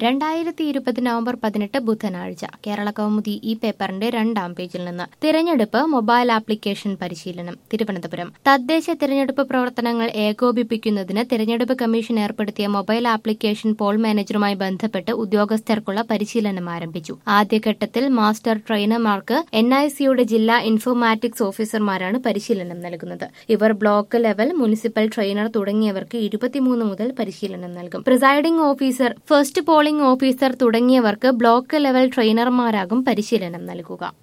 രണ്ടായിരത്തി ഇരുപത് നവംബർ പതിനെട്ട് ബുധനാഴ്ച കേരള കൗമുദി ഈ പേപ്പറിന്റെ രണ്ടാം പേജിൽ നിന്ന് തിരഞ്ഞെടുപ്പ് മൊബൈൽ ആപ്ലിക്കേഷൻ പരിശീലനം തിരുവനന്തപുരം തദ്ദേശ തിരഞ്ഞെടുപ്പ് പ്രവർത്തനങ്ങൾ ഏകോപിപ്പിക്കുന്നതിന് തിരഞ്ഞെടുപ്പ് കമ്മീഷൻ ഏർപ്പെടുത്തിയ മൊബൈൽ ആപ്ലിക്കേഷൻ പോൾ മാനേജറുമായി ബന്ധപ്പെട്ട് ഉദ്യോഗസ്ഥർക്കുള്ള പരിശീലനം ആരംഭിച്ചു ആദ്യഘട്ടത്തിൽ മാസ്റ്റർ ട്രെയിനർമാർക്ക് എൻ ഐ സിയുടെ ജില്ലാ ഇൻഫോർമാറ്റിക്സ് ഓഫീസർമാരാണ് പരിശീലനം നൽകുന്നത് ഇവർ ബ്ലോക്ക് ലെവൽ മുനിസിപ്പൽ ട്രെയിനർ തുടങ്ങിയവർക്ക് ഇരുപത്തിമൂന്ന് മുതൽ പരിശീലനം നൽകും presiding officer first polling officer തുടങ്ങിയവർക്ക് ബ്ലോക്ക് ലെവൽ ട്രെയിനർമാരാകും പരിശീലനം നൽകുക